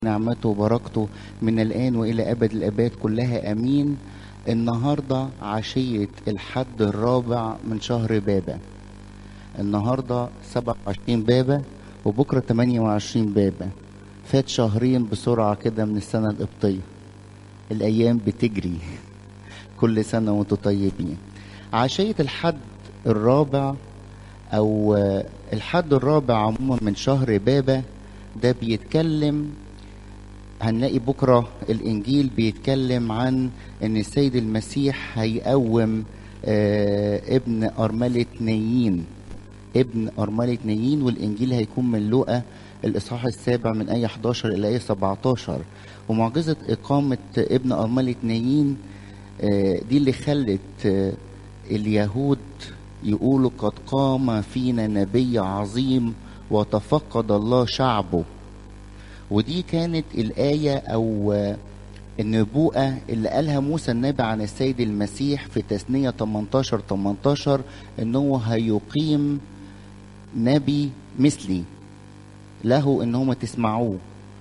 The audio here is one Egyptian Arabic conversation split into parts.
نعمته وبركته من الآن وإلى أبد الآباد كلها أمين النهاردة عشية الحد الرابع من شهر بابا النهاردة 27 بابا وبكرة 28 بابا فات شهرين بسرعة كده من السنة القبطية الأيام بتجري كل سنة وانتم طيبين عشية الحد الرابع أو الحد الرابع عموما من شهر بابا ده بيتكلم هنلاقي بكرة الإنجيل بيتكلم عن إن السيد المسيح هيقوم آه ابن أرملة نايين ابن أرملة نايين والإنجيل هيكون من لوقا الإصحاح السابع من آية 11 إلى آية 17 ومعجزة إقامة ابن أرملة نايين آه دي اللي خلت آه اليهود يقولوا قد قام فينا نبي عظيم وتفقد الله شعبه ودي كانت الآية أو النبوءة اللي قالها موسى النبي عن السيد المسيح في تثنية 18 18 إنه هيقيم نبي مثلي له إن هم تسمعوه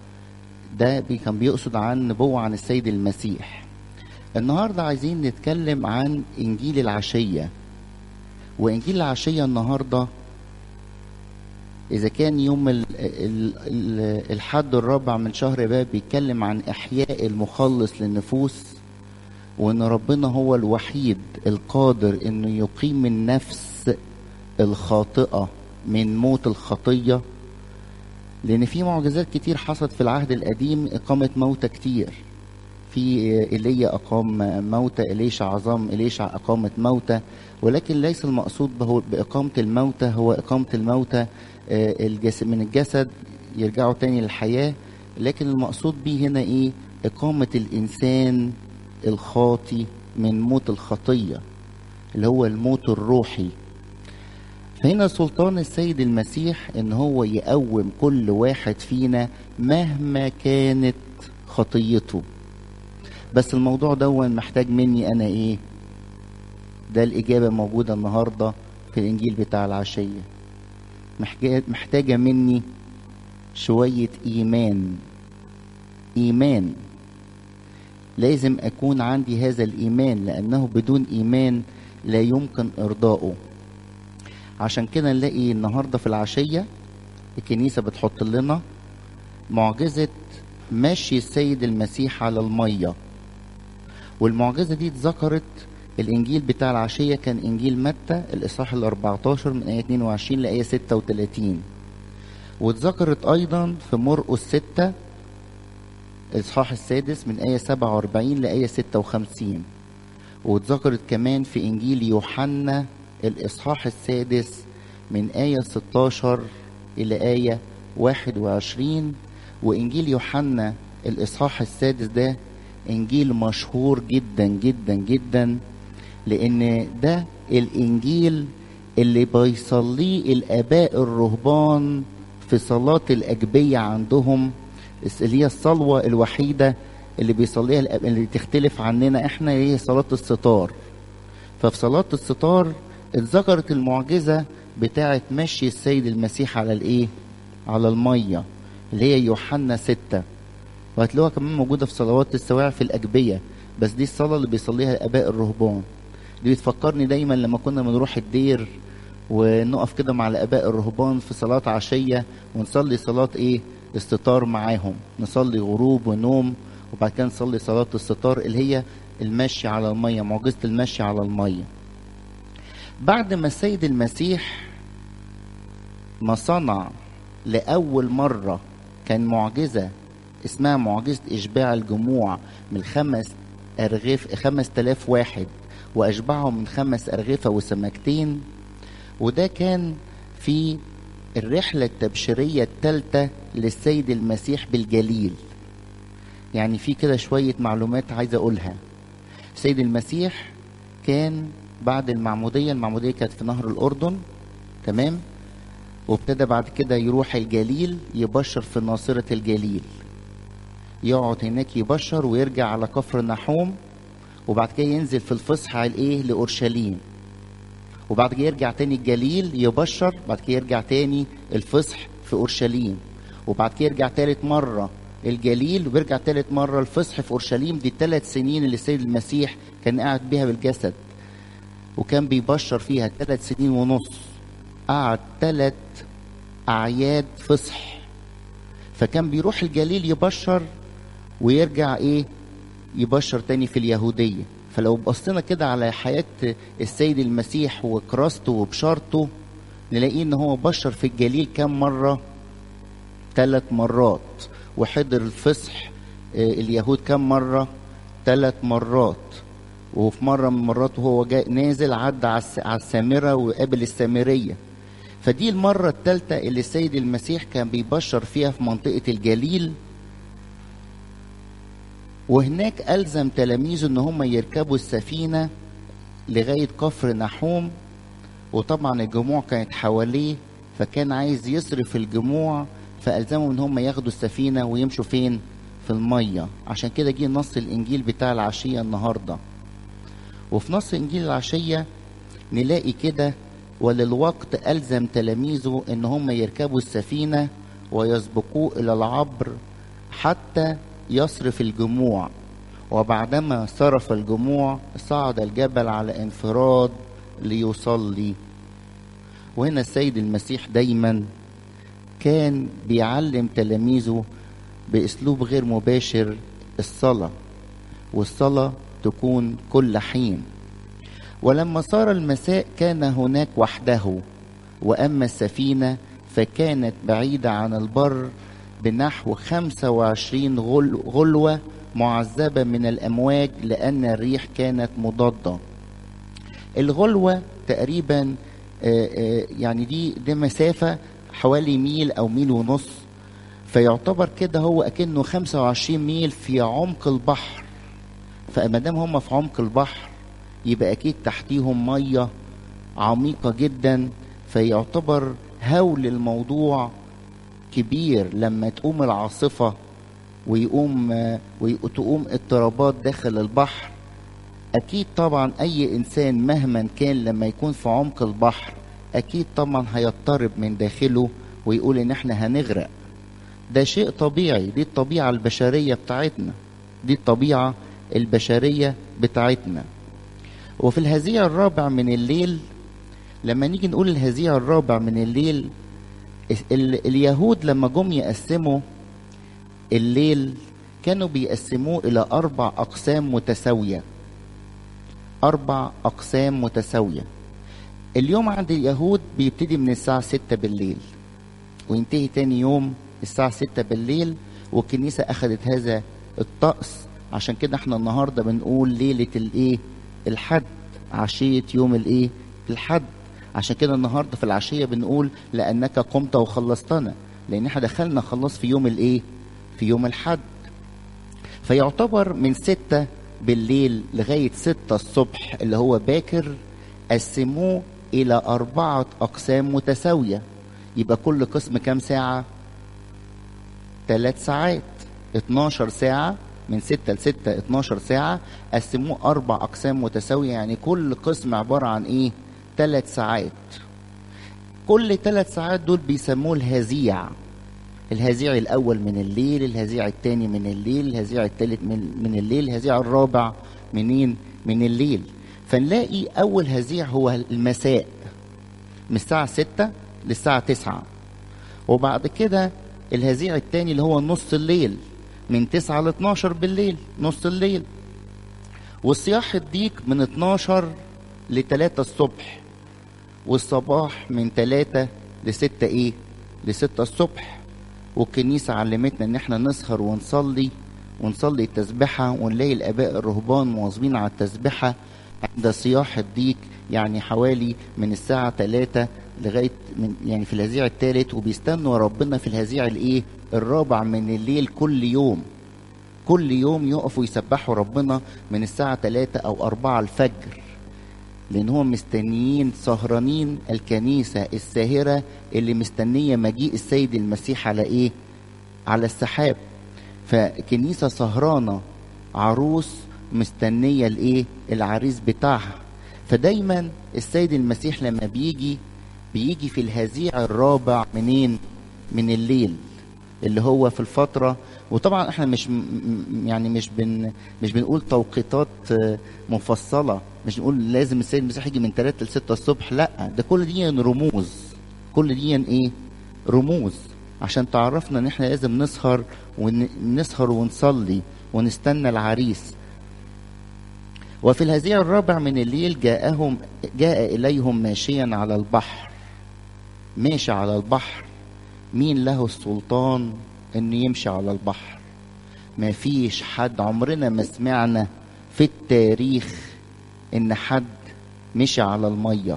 ده كان بيقصد عن نبوة عن السيد المسيح النهاردة عايزين نتكلم عن إنجيل العشية وإنجيل العشية النهارده إذا كان يوم ال ال ال الحد الرابع من شهر باب بيتكلم عن إحياء المخلص للنفوس وإن ربنا هو الوحيد القادر إنه يقيم النفس الخاطئة من موت الخطية لأن في معجزات كتير حصلت في العهد القديم إقامة موتى كتير في إيليا أقام موتى إليشع عظام إليشع أقامة موتى ولكن ليس المقصود بإقامة الموتى هو إقامة الموتى الجسد من الجسد يرجعوا تاني للحياة لكن المقصود به هنا إيه إقامة الإنسان الخاطي من موت الخطية اللي هو الموت الروحي فهنا سلطان السيد المسيح ان هو يقوم كل واحد فينا مهما كانت خطيته بس الموضوع ده محتاج مني انا ايه ده الاجابه موجوده النهارده في الانجيل بتاع العشيه محتاجه مني شويه ايمان ايمان لازم اكون عندي هذا الايمان لانه بدون ايمان لا يمكن ارضائه عشان كده نلاقي النهارده في العشيه الكنيسه بتحط لنا معجزه مشي السيد المسيح على الميه والمعجزه دي اتذكرت الانجيل بتاع العشيه كان انجيل متى الاصحاح ال 14 من ايه 22 لايه 36 واتذكرت ايضا في مرقس 6 الاصحاح السادس من ايه 47 لايه 56 واتذكرت كمان في انجيل يوحنا الاصحاح السادس من ايه 16 الى ايه 21 وانجيل يوحنا الاصحاح السادس ده انجيل مشهور جدا جدا جدا لان ده الانجيل اللي بيصليه الاباء الرهبان في صلاه الاجبيه عندهم اللي هي الصلوه الوحيده اللي بيصليها الأب... اللي تختلف عننا احنا هي صلاه الستار ففي صلاه الستار اتذكرت المعجزه بتاعه مشي السيد المسيح على الايه على الميه اللي هي يوحنا ستة وهتلاقوها كمان موجودة في صلوات السواع في الأجبية بس دي الصلاة اللي بيصليها الآباء الرهبان دي بتفكرني دايما لما كنا بنروح الدير ونقف كده مع الآباء الرهبان في صلاة عشية ونصلي صلاة إيه استطار معاهم نصلي غروب ونوم وبعد كده نصلي صلاة الستار اللي هي المشي على المية معجزة المشي على المية بعد ما السيد المسيح ما صنع لأول مرة كان معجزة اسمها معجزة إشباع الجموع من خمس أرغف خمس تلاف واحد وأشبعهم من خمس أرغفة وسمكتين وده كان في الرحلة التبشيرية الثالثة للسيد المسيح بالجليل يعني في كده شوية معلومات عايز أقولها السيد المسيح كان بعد المعمودية المعمودية كانت في نهر الأردن تمام وابتدى بعد كده يروح الجليل يبشر في ناصرة الجليل يقعد هناك يبشر ويرجع على كفر نحوم وبعد كده ينزل في الفصح على الايه لأورشليم وبعد كده يرجع تاني الجليل يبشر بعد كده يرجع تاني الفصح في أورشليم وبعد كده يرجع تالت مرة الجليل وبيرجع تالت مرة الفصح في أورشليم دي الثلاث سنين اللي السيد المسيح كان قاعد بيها بالجسد وكان بيبشر فيها ثلاث سنين ونص قعد ثلاث أعياد فصح فكان بيروح الجليل يبشر ويرجع إيه يبشر تاني في اليهودية فلو بصينا كده على حياة السيد المسيح وكراسته وبشارته نلاقيه ان هو بشر في الجليل كام مرة ثلاث مرات وحضر الفصح اليهود كام مرة ثلاث مرات وفي مرة من المرات وهو جاي نازل عدى على السامرة وقابل السامرية فدي المرة الثالثة اللي السيد المسيح كان بيبشر فيها في منطقة الجليل وهناك ألزم تلاميذه إن هم يركبوا السفينة لغاية كفر نحوم وطبعا الجموع كانت حواليه فكان عايز يصرف الجموع فألزمهم إن هم ياخدوا السفينة ويمشوا فين؟ في المية عشان كده جه نص الإنجيل بتاع العشية النهاردة وفي نص إنجيل العشية نلاقي كده وللوقت ألزم تلاميذه إن هم يركبوا السفينة ويسبقوه إلى العبر حتى يصرف الجموع وبعدما صرف الجموع صعد الجبل على انفراد ليصلي وهنا السيد المسيح دايما كان بيعلم تلاميذه باسلوب غير مباشر الصلاه والصلاه تكون كل حين ولما صار المساء كان هناك وحده واما السفينه فكانت بعيده عن البر بنحو 25 غل غلوة معذبة من الأمواج لأن الريح كانت مضادة الغلوة تقريبا يعني دي دي مسافة حوالي ميل أو ميل ونص فيعتبر كده هو أكنه 25 ميل في عمق البحر فما دام هم في عمق البحر يبقى أكيد تحتيهم مية عميقة جدا فيعتبر هول الموضوع كبير لما تقوم العاصفة ويقوم وتقوم اضطرابات داخل البحر أكيد طبعا أي إنسان مهما كان لما يكون في عمق البحر أكيد طبعا هيضطرب من داخله ويقول إن إحنا هنغرق ده شيء طبيعي دي الطبيعة البشرية بتاعتنا دي الطبيعة البشرية بتاعتنا وفي الهزيع الرابع من الليل لما نيجي نقول الهزيع الرابع من الليل اليهود لما جم يقسموا الليل كانوا بيقسموه إلى أربع أقسام متساوية أربع أقسام متساوية اليوم عند اليهود بيبتدي من الساعة ستة بالليل وينتهي تاني يوم الساعة ستة بالليل والكنيسة أخذت هذا الطقس عشان كده احنا النهاردة بنقول ليلة الايه الحد عشية يوم الايه الحد عشان كده النهارده في العشيه بنقول لانك قمت وخلصتنا لان احنا دخلنا خلاص في يوم الايه في يوم الحد فيعتبر من ستة بالليل لغاية ستة الصبح اللي هو باكر قسموه إلى أربعة أقسام متساوية يبقى كل قسم كام ساعة؟ ثلاث ساعات 12 ساعة من 6 ل 6 12 ساعة قسموه أربع أقسام متساوية يعني كل قسم عبارة عن إيه؟ ثلاث ساعات كل ثلاث ساعات دول بيسموه الهزيع الهزيع الأول من الليل الهزيع الثاني من الليل الهزيع الثالث من, من الليل الهزيع الرابع منين من الليل فنلاقي أول هزيع هو المساء من الساعة ستة للساعة تسعة وبعد كده الهزيع الثاني اللي هو نص الليل من تسعة ل 12 بالليل نص الليل والصياح الديك من 12 ل 3 الصبح والصباح من 3 ل 6 ايه ل 6 الصبح والكنيسة علمتنا ان احنا نسهر ونصلي ونصلي التسبحة ونلاقي الآباء الرهبان مواظبين على التسبحة عند صياح الديك يعني حوالي من الساعة 3 لغاية من يعني في الهزيع الثالث وبيستنوا ربنا في الهزيع الايه الرابع من الليل كل يوم كل يوم يقفوا يسبحوا ربنا من الساعة 3 أو 4 الفجر لأن هم مستنيين سهرانين الكنيسة الساهرة اللي مستنية مجيء السيد المسيح على إيه؟ على السحاب فكنيسة سهرانة عروس مستنية الإيه؟ العريس بتاعها فدايما السيد المسيح لما بيجي بيجي في الهزيع الرابع منين؟ من الليل اللي هو في الفترة وطبعا احنا مش م- م- يعني مش بن مش بنقول توقيتات آه، مفصلة مش بنقول لازم السيد المسيح يجي من 3 ل 6 الصبح لا ده كل دي رموز كل دي ايه رموز عشان تعرفنا ان احنا لازم نسهر ونسهر ونصلي ونستنى العريس وفي الهزيع الرابع من الليل جاءهم جاء إليهم ماشيا على البحر ماشي على البحر مين له السلطان انه يمشي على البحر ما فيش حد عمرنا ما سمعنا في التاريخ ان حد مشي على الميه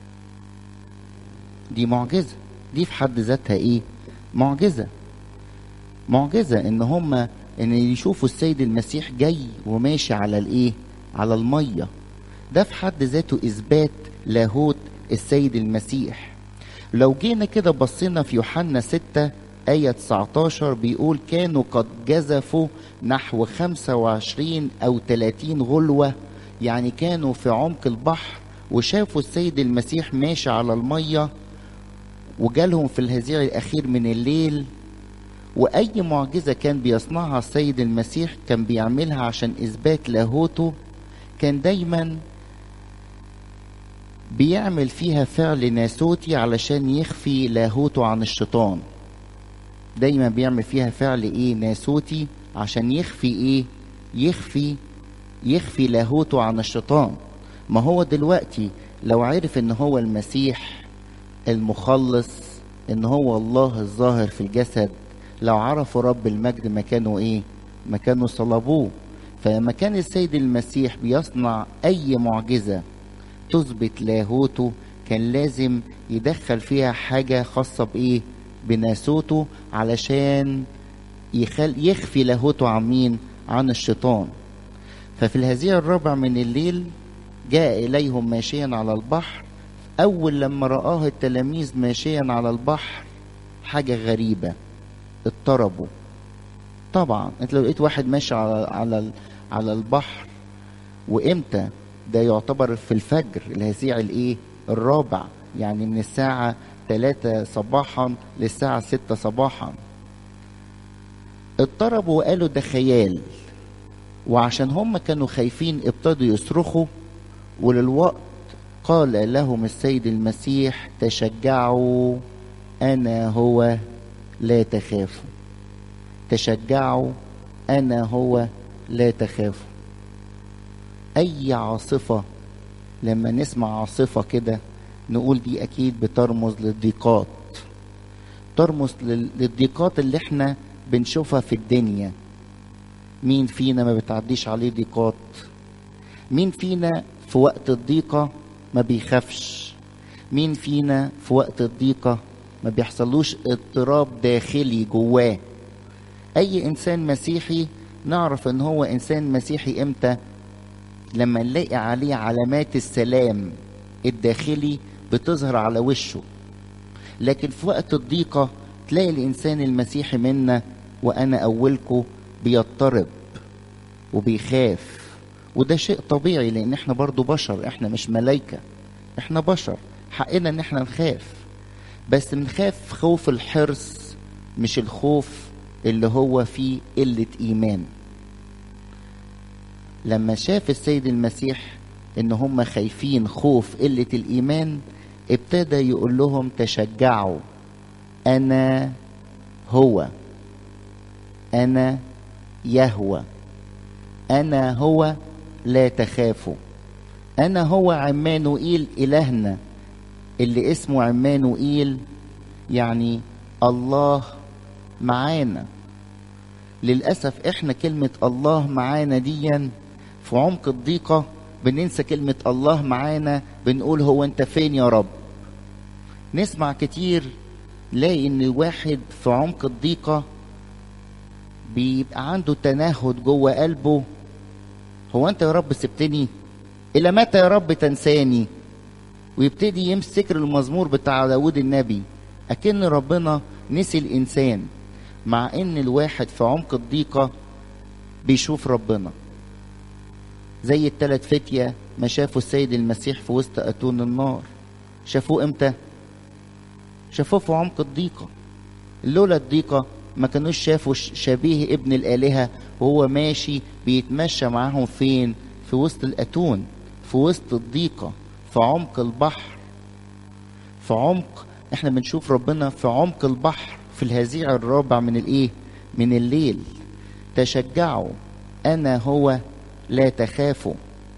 دي معجزه دي في حد ذاتها ايه معجزه معجزه ان هم ان يشوفوا السيد المسيح جاي وماشي على الايه على الميه ده في حد ذاته اثبات لاهوت السيد المسيح لو جينا كده بصينا في يوحنا 6 آية 19 بيقول كانوا قد جزفوا نحو 25 أو 30 غلوة يعني كانوا في عمق البحر وشافوا السيد المسيح ماشي على المية وجالهم في الهزيع الأخير من الليل وأي معجزة كان بيصنعها السيد المسيح كان بيعملها عشان إثبات لاهوته كان دايما بيعمل فيها فعل ناسوتي علشان يخفي لاهوته عن الشيطان دايما بيعمل فيها فعل ايه ناسوتي عشان يخفي ايه يخفي يخفي لاهوته عن الشيطان ما هو دلوقتي لو عرف ان هو المسيح المخلص ان هو الله الظاهر في الجسد لو عرفوا رب المجد مكانه ايه مكانه صلبوه فلما كان السيد المسيح بيصنع اي معجزه تثبت لاهوته كان لازم يدخل فيها حاجة خاصة بإيه؟ بناسوته علشان يخل يخفي لاهوته عن مين؟ عن الشيطان. ففي الهزيع الرابع من الليل جاء إليهم ماشيا على البحر أول لما رآه التلاميذ ماشيا على البحر حاجة غريبة اضطربوا طبعا انت لو لقيت واحد ماشي على على على البحر وامتى ده يعتبر في الفجر الهزيع الايه الرابع يعني من الساعة 3 صباحا للساعة 6 صباحا اضطربوا وقالوا ده خيال وعشان هم كانوا خايفين ابتدوا يصرخوا وللوقت قال لهم السيد المسيح تشجعوا انا هو لا تخافوا تشجعوا انا هو لا تخافوا اي عاصفه لما نسمع عاصفه كده نقول دي اكيد بترمز للضيقات ترمز لل- للضيقات اللي احنا بنشوفها في الدنيا مين فينا ما بتعديش عليه ضيقات مين فينا في وقت الضيقة ما بيخافش مين فينا في وقت الضيقة ما بيحصلوش اضطراب داخلي جواه اي انسان مسيحي نعرف ان هو انسان مسيحي امتى لما نلاقي عليه علامات السلام الداخلي بتظهر على وشه لكن في وقت الضيقة تلاقي الإنسان المسيحي منا وأنا أولكم بيضطرب وبيخاف وده شيء طبيعي لأن احنا برضو بشر احنا مش ملايكة احنا بشر حقنا ان احنا نخاف بس بنخاف خوف الحرص مش الخوف اللي هو فيه قلة إيمان لما شاف السيد المسيح ان هم خايفين خوف قلة الايمان ابتدى يقول لهم تشجعوا انا هو انا يهوى انا هو لا تخافوا انا هو عمانوئيل الهنا اللي اسمه عمانوئيل يعني الله معانا للأسف احنا كلمة الله معانا ديا في عمق الضيقة بننسى كلمة الله معانا بنقول هو انت فين يا رب نسمع كتير لاقي ان واحد في عمق الضيقة بيبقى عنده تنهد جوه قلبه هو انت يا رب سبتني الى متى يا رب تنساني ويبتدي يمسك المزمور بتاع داود النبي اكن ربنا نسي الانسان مع ان الواحد في عمق الضيقة بيشوف ربنا زي التلات فتية ما شافوا السيد المسيح في وسط أتون النار شافوه امتى شافوه في عمق الضيقة لولا الضيقة ما كانوش شافوا شبيه ابن الآلهة وهو ماشي بيتمشى معاهم فين في وسط الأتون في وسط الضيقة في عمق البحر في عمق احنا بنشوف ربنا في عمق البحر في الهزيع الرابع من الايه من الليل تشجعوا انا هو لا تخافوا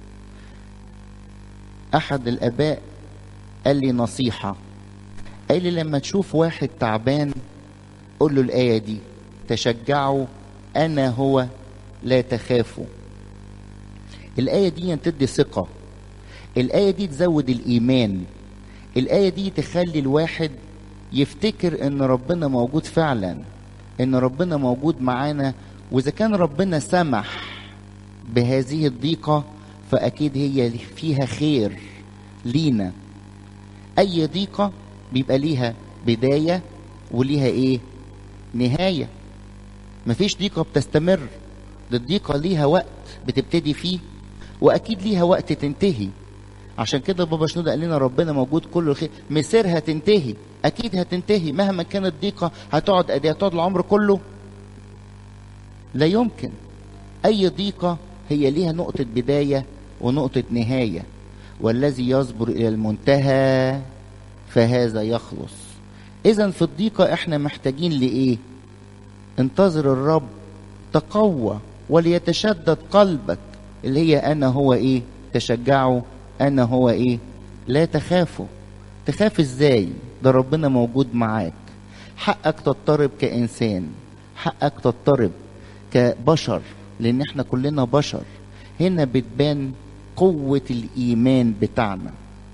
احد الاباء قال لي نصيحه قال لي لما تشوف واحد تعبان قول له الايه دي تشجعوا انا هو لا تخافوا الايه دي تدي ثقه الايه دي تزود الايمان الايه دي تخلي الواحد يفتكر ان ربنا موجود فعلا ان ربنا موجود معانا واذا كان ربنا سمح بهذه الضيقه فاكيد هي فيها خير لينا اي ضيقه بيبقى ليها بدايه وليها ايه نهايه مفيش ضيقه بتستمر دي الضيقه ليها وقت بتبتدي فيه واكيد ليها وقت تنتهي عشان كده بابا شنودة قال لنا ربنا موجود كل الخير مسيرها تنتهي اكيد هتنتهي مهما كانت ضيقه هتقعد قد هتقعد العمر كله لا يمكن اي ضيقه هي ليها نقطه بدايه ونقطه نهايه والذي يصبر الى المنتهى فهذا يخلص اذا في الضيقه احنا محتاجين لايه انتظر الرب تقوى وليتشدد قلبك اللي هي انا هو ايه تشجعوا انا هو ايه لا تخافوا تخاف ازاي ده ربنا موجود معاك حقك تضطرب كانسان حقك تضطرب كبشر لان احنا كلنا بشر هنا بتبان قوة الإيمان بتاعنا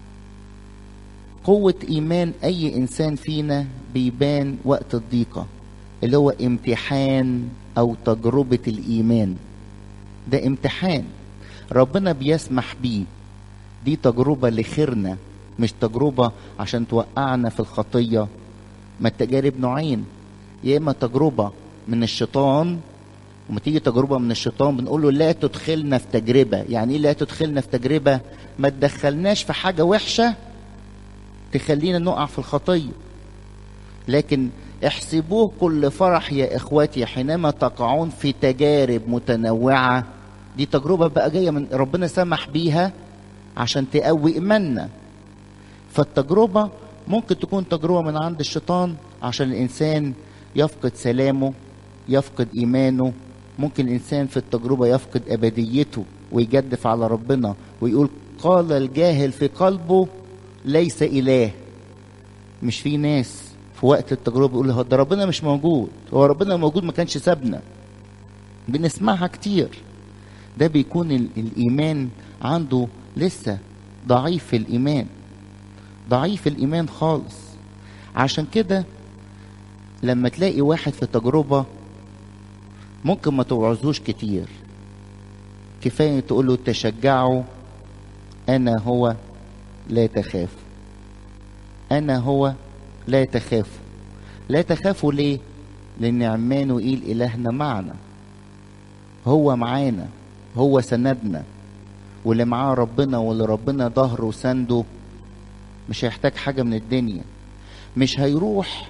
قوة إيمان أي إنسان فينا بيبان وقت الضيقة اللي هو امتحان أو تجربة الإيمان ده امتحان ربنا بيسمح بيه دي تجربة لخيرنا مش تجربة عشان توقعنا في الخطية ما التجارب نوعين يا إما تجربة من الشيطان وما تيجي تجربة من الشيطان بنقول له لا تدخلنا في تجربة يعني ايه لا تدخلنا في تجربة ما تدخلناش في حاجة وحشة تخلينا نقع في الخطية لكن احسبوه كل فرح يا اخواتي حينما تقعون في تجارب متنوعة دي تجربة بقى جاية من ربنا سمح بيها عشان تقوي ايماننا فالتجربة ممكن تكون تجربة من عند الشيطان عشان الانسان يفقد سلامه يفقد ايمانه ممكن الانسان في التجربه يفقد ابديته ويجدف على ربنا ويقول قال الجاهل في قلبه ليس اله مش في ناس في وقت التجربه يقول هو ده ربنا مش موجود هو ربنا موجود ما كانش سابنا بنسمعها كتير ده بيكون الايمان عنده لسه ضعيف في الايمان ضعيف الايمان خالص عشان كده لما تلاقي واحد في تجربه ممكن ما توعظوش كتير كفايه تقول له تشجعوا انا هو لا تخاف انا هو لا تخاف لا تخافوا ليه لان عمانوئيل الهنا معنا هو معانا هو سندنا واللي معاه ربنا واللي ربنا ظهره وسنده مش هيحتاج حاجه من الدنيا مش هيروح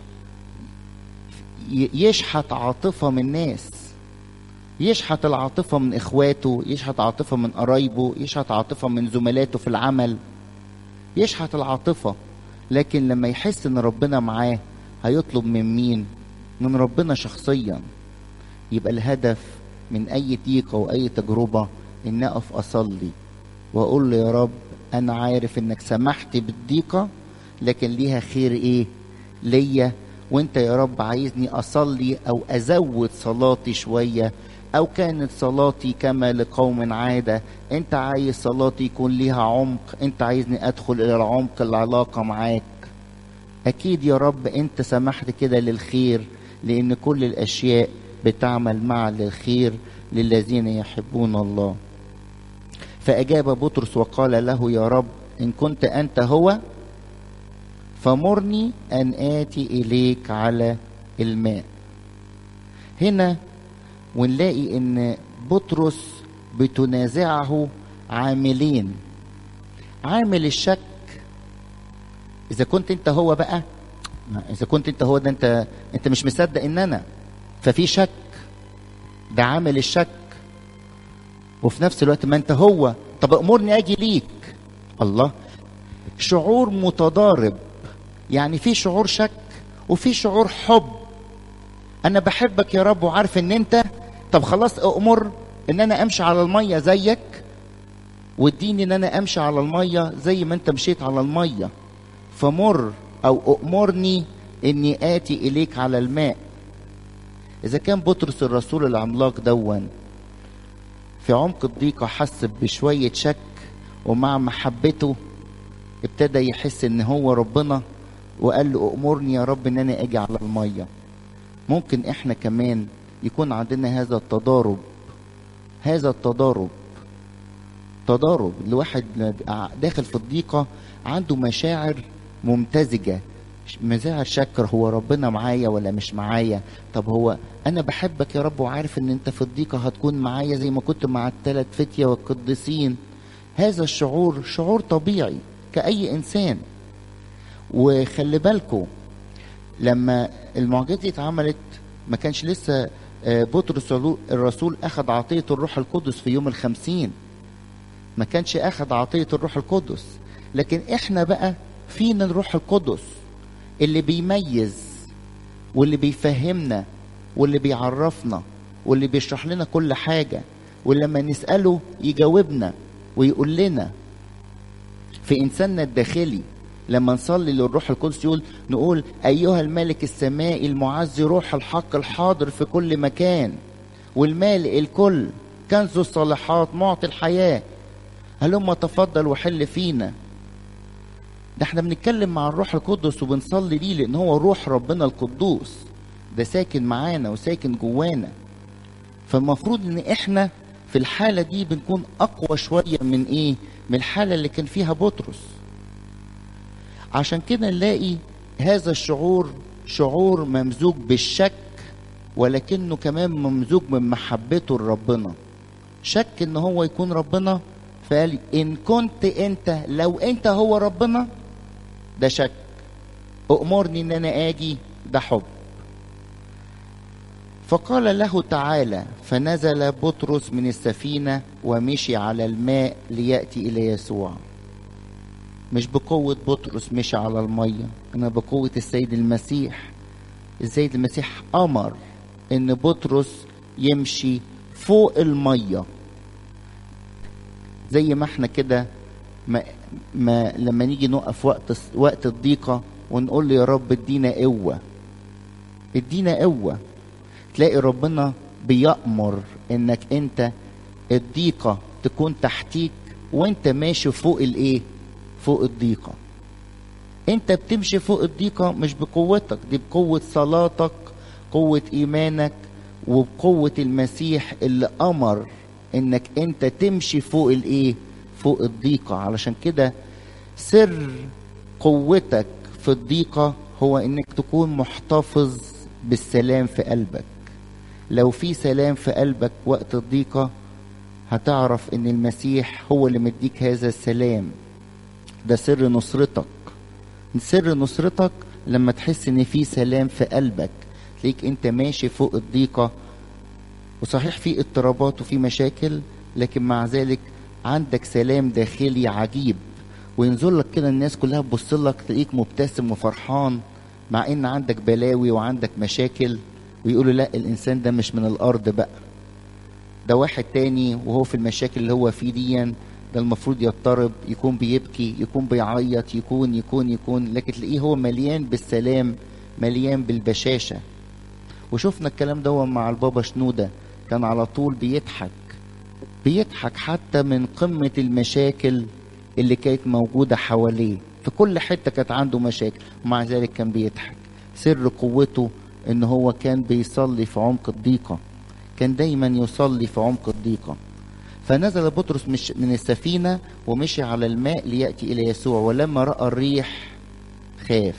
يشحت عاطفه من الناس يشحت العاطفة من إخواته يشحت عاطفة من قرايبه يشحت عاطفة من زملاته في العمل يشحت العاطفة لكن لما يحس إن ربنا معاه هيطلب من مين؟ من ربنا شخصيا يبقى الهدف من أي ضيقة وأي تجربة إن أقف أصلي وأقول له يا رب أنا عارف إنك سمحت بالضيقة لكن ليها خير إيه؟ ليا وانت يا رب عايزني اصلي او ازود صلاتي شويه او كانت صلاتي كما لقوم عاده انت عايز صلاتي يكون ليها عمق انت عايزني ادخل الى العمق العلاقه معاك اكيد يا رب انت سمحت كده للخير لان كل الاشياء بتعمل معا للخير للذين يحبون الله فاجاب بطرس وقال له يا رب ان كنت انت هو فمرني ان اتي اليك على الماء هنا ونلاقي ان بطرس بتنازعه عاملين عامل الشك اذا كنت انت هو بقى اذا كنت انت هو ده انت انت مش مصدق ان انا ففي شك ده عامل الشك وفي نفس الوقت ما انت هو طب امرني اجي ليك الله شعور متضارب يعني في شعور شك وفي شعور حب انا بحبك يا رب وعارف ان انت طب خلاص امر ان انا امشي على الميه زيك واديني ان انا امشي على الميه زي ما انت مشيت على الميه فمر او امرني اني اتي اليك على الماء اذا كان بطرس الرسول العملاق دون في عمق الضيقة حس بشوية شك ومع محبته ابتدى يحس ان هو ربنا وقال له امرني يا رب ان انا اجي على المية ممكن احنا كمان يكون عندنا هذا التضارب هذا التضارب تضارب الواحد داخل في الضيقة عنده مشاعر ممتزجة مشاعر شكر هو ربنا معايا ولا مش معايا طب هو انا بحبك يا رب وعارف ان انت في الضيقة هتكون معايا زي ما كنت مع الثلاث فتية والقديسين هذا الشعور شعور طبيعي كأي انسان وخلي بالكم لما المعجزة دي اتعملت ما كانش لسه بطرس الرسول اخذ عطية الروح القدس في يوم الخمسين ما كانش اخذ عطية الروح القدس لكن احنا بقى فينا الروح القدس اللي بيميز واللي بيفهمنا واللي بيعرفنا واللي بيشرح لنا كل حاجة ولما نسأله يجاوبنا ويقول لنا في إنساننا الداخلي لما نصلي للروح القدس يقول نقول أيها الملك السمائي المعز روح الحق الحاضر في كل مكان والمالئ الكل كنز الصالحات معطي الحياة هلما تفضل وحل فينا ده احنا بنتكلم مع الروح القدس وبنصلي ليه لان هو روح ربنا القدوس ده ساكن معانا وساكن جوانا فالمفروض ان احنا في الحاله دي بنكون اقوى شويه من ايه من الحاله اللي كان فيها بطرس عشان كده نلاقي هذا الشعور شعور ممزوج بالشك ولكنه كمان ممزوج من محبته لربنا شك ان هو يكون ربنا فقال ان كنت انت لو انت هو ربنا ده شك أؤمرني إن أنا آجي ده حب فقال له تعالى فنزل بطرس من السفينة ومشي على الماء ليأتي إلى يسوع مش بقوة بطرس مشي على المية أنا بقوة السيد المسيح السيد المسيح أمر إن بطرس يمشي فوق المية زي ما احنا كده ما, ما لما نيجي نقف وقت وقت الضيقه ونقول له يا رب ادينا قوه ادينا قوه تلاقي ربنا بيأمر انك انت الضيقه تكون تحتيك وانت ماشي فوق الايه فوق الضيقه انت بتمشي فوق الضيقه مش بقوتك دي بقوه صلاتك قوه ايمانك وبقوه المسيح اللي امر انك انت تمشي فوق الايه فوق الضيقة علشان كده سر قوتك في الضيقة هو انك تكون محتفظ بالسلام في قلبك لو في سلام في قلبك وقت الضيقة هتعرف ان المسيح هو اللي مديك هذا السلام ده سر نصرتك سر نصرتك لما تحس ان في سلام في قلبك تلاقيك انت ماشي فوق الضيقة وصحيح في اضطرابات وفي مشاكل لكن مع ذلك عندك سلام داخلي عجيب وينزل لك كده الناس كلها تبص لك تلاقيك مبتسم وفرحان مع ان عندك بلاوي وعندك مشاكل ويقولوا لا الانسان ده مش من الارض بقى ده واحد تاني وهو في المشاكل اللي هو فيه ديا ده المفروض يضطرب يكون بيبكي يكون بيعيط يكون يكون يكون لكن تلاقيه هو مليان بالسلام مليان بالبشاشة وشفنا الكلام ده مع البابا شنودة كان على طول بيضحك بيضحك حتى من قمة المشاكل اللي كانت موجودة حواليه في كل حتة كانت عنده مشاكل ومع ذلك كان بيضحك سر قوته ان هو كان بيصلي في عمق الضيقة كان دايما يصلي في عمق الضيقة فنزل بطرس مش من السفينة ومشي على الماء ليأتي إلى يسوع ولما رأى الريح خاف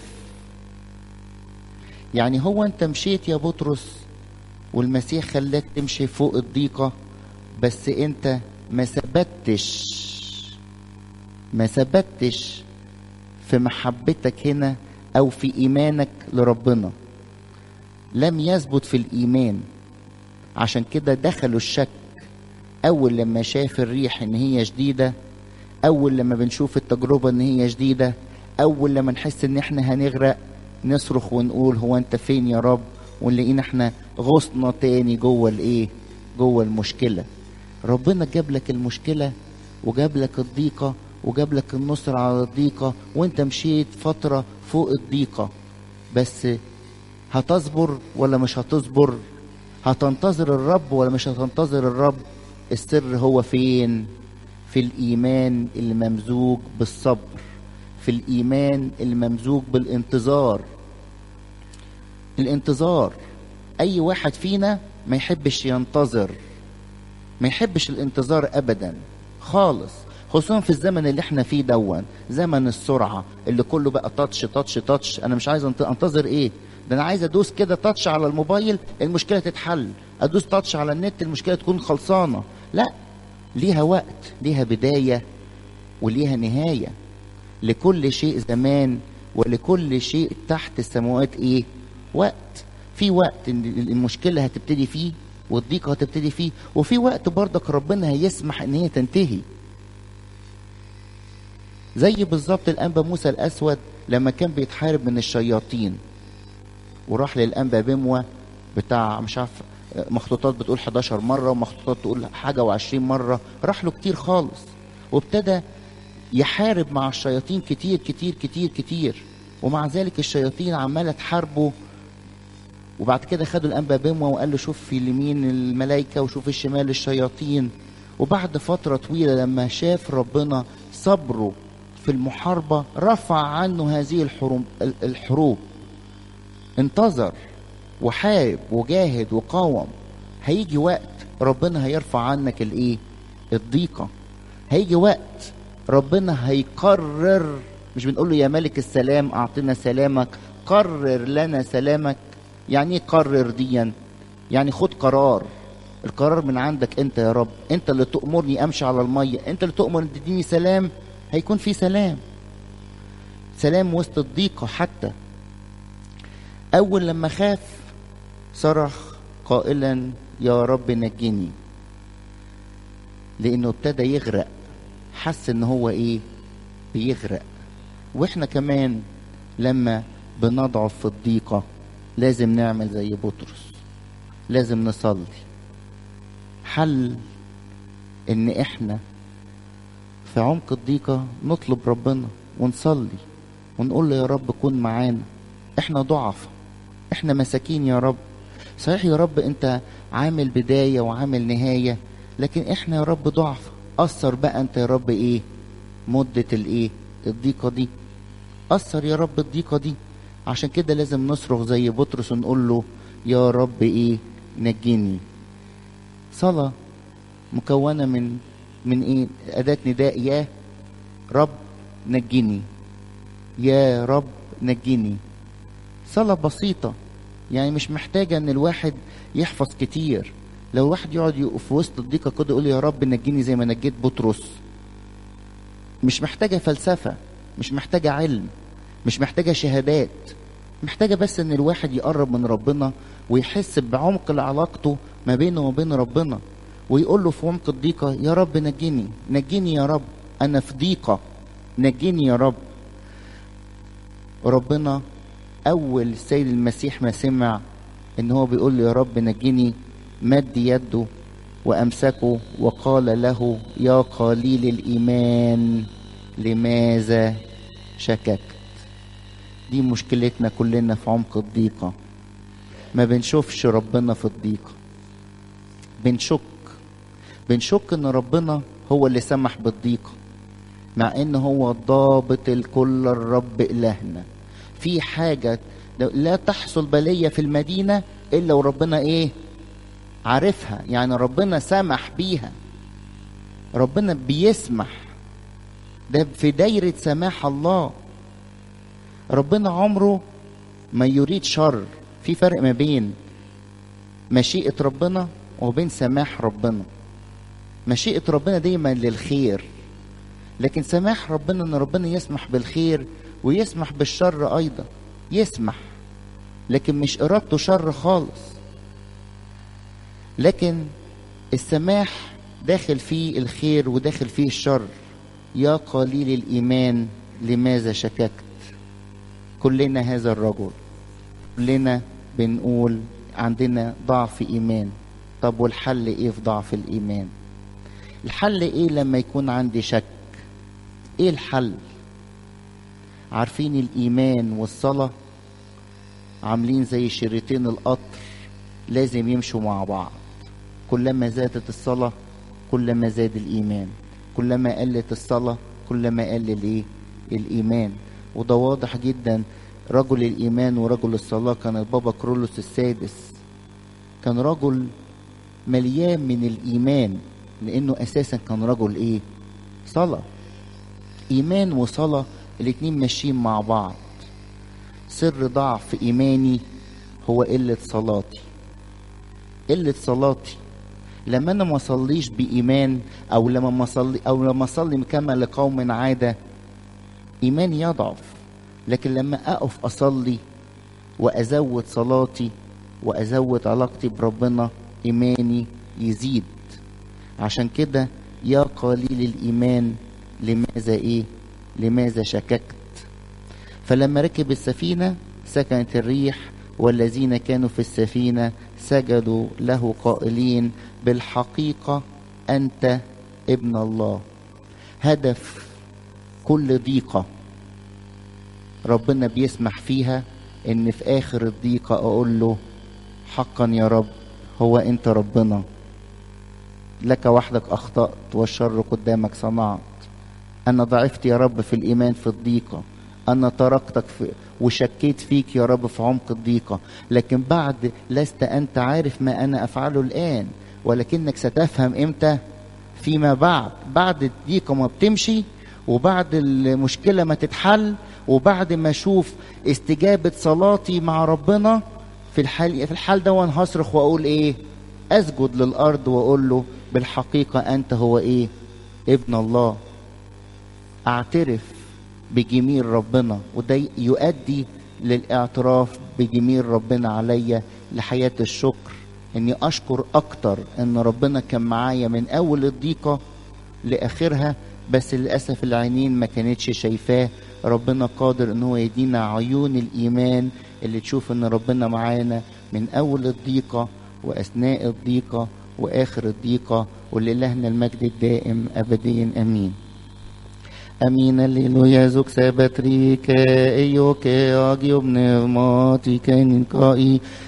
يعني هو أنت مشيت يا بطرس والمسيح خلاك تمشي فوق الضيقة بس أنت ما ثبتش ما ثبتش في محبتك هنا أو في إيمانك لربنا لم يثبت في الايمان عشان كده دخلوا الشك اول لما شاف الريح ان هي شديده اول لما بنشوف التجربه ان هي شديده اول لما نحس ان احنا هنغرق نصرخ ونقول هو انت فين يا رب ونلاقينا احنا غصنا تاني جوه الايه جوه المشكله ربنا جاب لك المشكله وجاب لك الضيقه وجاب لك النصر على الضيقه وانت مشيت فتره فوق الضيقه بس هتصبر ولا مش هتصبر هتنتظر الرب ولا مش هتنتظر الرب السر هو فين في الايمان الممزوج بالصبر في الايمان الممزوج بالانتظار الانتظار اي واحد فينا ما يحبش ينتظر ما يحبش الانتظار ابدا خالص خصوصا في الزمن اللي احنا فيه دون زمن السرعه اللي كله بقى تاتش تاتش تاتش انا مش عايز انتظر ايه ده انا عايز ادوس كده تاتش على الموبايل المشكله تتحل ادوس تاتش على النت المشكله تكون خلصانه لا ليها وقت ليها بدايه وليها نهايه لكل شيء زمان ولكل شيء تحت السماوات ايه وقت في وقت ان المشكله هتبتدي فيه والضيقه هتبتدي فيه وفي وقت برضك ربنا هيسمح ان هي تنتهي زي بالظبط الانبا موسى الاسود لما كان بيتحارب من الشياطين وراح للانبا بموة بتاع مش عارف مخطوطات بتقول 11 مره ومخطوطات تقول حاجه و20 مره راح له كتير خالص وابتدى يحارب مع الشياطين كتير كتير كتير كتير ومع ذلك الشياطين عماله تحاربه وبعد كده خدوا الانبا بموة وقال له شوف في اليمين الملائكه وشوف الشمال الشياطين وبعد فتره طويله لما شاف ربنا صبره في المحاربه رفع عنه هذه الحروب الحروب انتظر وحارب وجاهد وقاوم هيجي وقت ربنا هيرفع عنك الايه الضيقه هيجي وقت ربنا هيقرر مش بنقول له يا ملك السلام اعطنا سلامك قرر لنا سلامك يعني ايه قرر ديا يعني خد قرار القرار من عندك انت يا رب انت اللي تؤمرني امشي على الميه انت اللي تؤمر تديني سلام هيكون في سلام سلام وسط الضيقه حتى اول لما خاف صرخ قائلا يا رب نجني لانه ابتدى يغرق حس ان هو ايه بيغرق واحنا كمان لما بنضعف في الضيقه لازم نعمل زي بطرس لازم نصلي حل ان احنا في عمق الضيقه نطلب ربنا ونصلي ونقول له يا رب كن معانا احنا ضعف احنا مساكين يا رب صحيح يا رب انت عامل بدايه وعامل نهايه لكن احنا يا رب ضعف اثر بقى انت يا رب ايه مده الايه الضيقه دي اثر يا رب الضيقه دي عشان كده لازم نصرخ زي بطرس ونقول له يا رب ايه نجني صلاة مكونة من من ايه أداة نداء يا رب نجني يا رب نجني صلاة بسيطة يعني مش محتاجة ان الواحد يحفظ كتير لو الواحد يقعد في وسط الضيقة كده يقول يا رب نجيني زي ما نجيت بطرس مش محتاجة فلسفة مش محتاجة علم مش محتاجة شهادات محتاجة بس ان الواحد يقرب من ربنا ويحس بعمق علاقته ما بينه وبين ربنا ويقول له في عمق الضيقة يا رب نجيني نجيني يا رب انا في ضيقة نجيني يا رب ربنا اول السيد المسيح ما سمع ان هو بيقول له يا رب نجيني مد يده وامسكه وقال له يا قليل الايمان لماذا شككت دي مشكلتنا كلنا في عمق الضيقة ما بنشوفش ربنا في الضيقة بنشك بنشك ان ربنا هو اللي سمح بالضيقة مع ان هو ضابط الكل الرب الهنا في حاجة لا تحصل بلية في المدينة الا وربنا ايه عارفها يعني ربنا سمح بيها ربنا بيسمح ده في دايرة سماح الله ربنا عمره ما يريد شر في فرق ما بين مشيئة ربنا وبين سماح ربنا مشيئة ربنا دايما للخير لكن سماح ربنا ان ربنا يسمح بالخير ويسمح بالشر ايضا يسمح لكن مش ارادته شر خالص لكن السماح داخل فيه الخير وداخل فيه الشر يا قليل الايمان لماذا شككت كلنا هذا الرجل كلنا بنقول عندنا ضعف ايمان طب والحل ايه في ضعف الايمان الحل ايه لما يكون عندي شك ايه الحل عارفين الايمان والصلاه عاملين زي شريطين القطر لازم يمشوا مع بعض كلما زادت الصلاه كلما زاد الايمان كلما قلت الصلاه كلما قل الايه الايمان وده واضح جدا رجل الايمان ورجل الصلاه كان البابا كرولوس السادس كان رجل مليان من الايمان لانه اساسا كان رجل ايه صلاه ايمان وصلاه الاتنين ماشيين مع بعض سر ضعف ايماني هو قله صلاتي قله صلاتي لما انا ما اصليش بايمان او لما ما اصلي او لما اصلي كما لقوم عاده ايماني يضعف لكن لما اقف اصلي وازود صلاتي وازود علاقتي بربنا ايماني يزيد عشان كده يا قليل الايمان لماذا ايه لماذا شككت فلما ركب السفينه سكنت الريح والذين كانوا في السفينه سجدوا له قائلين بالحقيقه انت ابن الله هدف كل ضيقه ربنا بيسمح فيها ان في اخر الضيقه اقول له حقا يا رب هو انت ربنا لك وحدك اخطات والشر قدامك صنعت انا ضعفت يا رب في الايمان في الضيقه انا تركتك في وشكيت فيك يا رب في عمق الضيقه لكن بعد لست انت عارف ما انا افعله الان ولكنك ستفهم امتى فيما بعد بعد الضيقه ما بتمشي وبعد المشكله ما تتحل وبعد ما اشوف استجابه صلاتي مع ربنا في الحال في الحال ده وانا هصرخ واقول ايه اسجد للارض واقول له بالحقيقه انت هو ايه ابن الله اعترف بجميل ربنا وده يؤدي للاعتراف بجميل ربنا عليا لحياه الشكر اني اشكر اكتر ان ربنا كان معايا من اول الضيقه لاخرها بس للاسف العينين ما كانتش شايفاه ربنا قادر ان هو يدينا عيون الايمان اللي تشوف ان ربنا معانا من اول الضيقه واثناء الضيقه واخر الضيقه ولالهنا المجد الدائم ابديا امين Amin alleluia zuk sebetrike eioke agium pneumaticae in kai